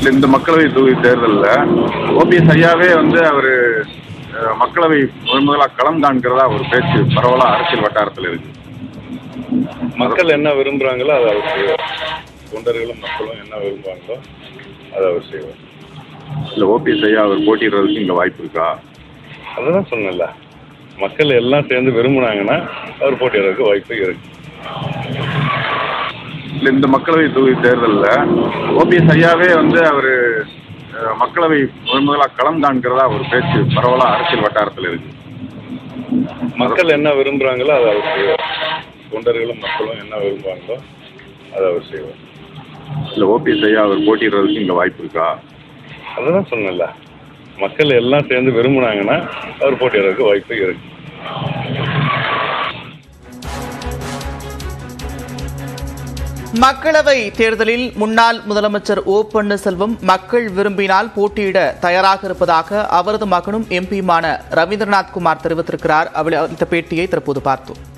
இல்லை இந்த மக்களவை தொகுதி தேர்தலில் ஓபிஎஸ் ஐயாவே வந்து அவர் மக்களவை முதன் முதலாக களம் காண்கிறதா ஒரு பேச்சு பரவலாக அரசியல் வட்டாரத்தில் இருக்கு மக்கள் என்ன விரும்புகிறாங்களோ அதை அவர் செய்வார் தொண்டர்களும் மக்களும் என்ன விரும்புகிறாங்களோ அதை அவர் செய்வார் இல்லை ஓபிஎஸ் ஐயா அவர் போட்டியிடுறதுக்கு இங்கே வாய்ப்பு இருக்கா அதுதான் சொன்னேன்ல மக்கள் எல்லாம் சேர்ந்து விரும்புனாங்கன்னா அவர் போட்டியிடறதுக்கு வாய்ப்பு இருக்கு இல்லை இந்த மக்களவை தொகுதி தேர்தலில் ஓபிஎஸ் ஐயாவே வந்து அவர் மக்களவை முதன் முதலாக களம் காண்கிறதா ஒரு பேச்சு பரவலாக அரசியல் வட்டாரத்தில் இருக்கு மக்கள் என்ன விரும்புகிறாங்களோ அதை அவர் செய்வார் தொண்டர்களும் மக்களும் என்ன விரும்புகிறாங்களோ அதை அவர் செய்வார் இல்லை ஓபிஎஸ் ஐயா அவர் போட்டியிடுறதுக்கு இங்கே வாய்ப்பு இருக்கா அதுதான் சொன்னேன்ல மக்கள் எல்லாம் சேர்ந்து விரும்புனாங்கன்னா அவர் போட்டியிடறதுக்கு வாய்ப்பு இருக்கு மக்களவை தேர்தலில் முன்னாள் முதலமைச்சர் ஓ பன்னீர்செல்வம் மக்கள் விரும்பினால் போட்டியிட தயாராக இருப்பதாக அவரது மகனும் எம்பியுமான ரவீந்திரநாத் குமார் தெரிவித்திருக்கிறார் அவள் இந்த பேட்டியை தற்போது பார்த்தோம்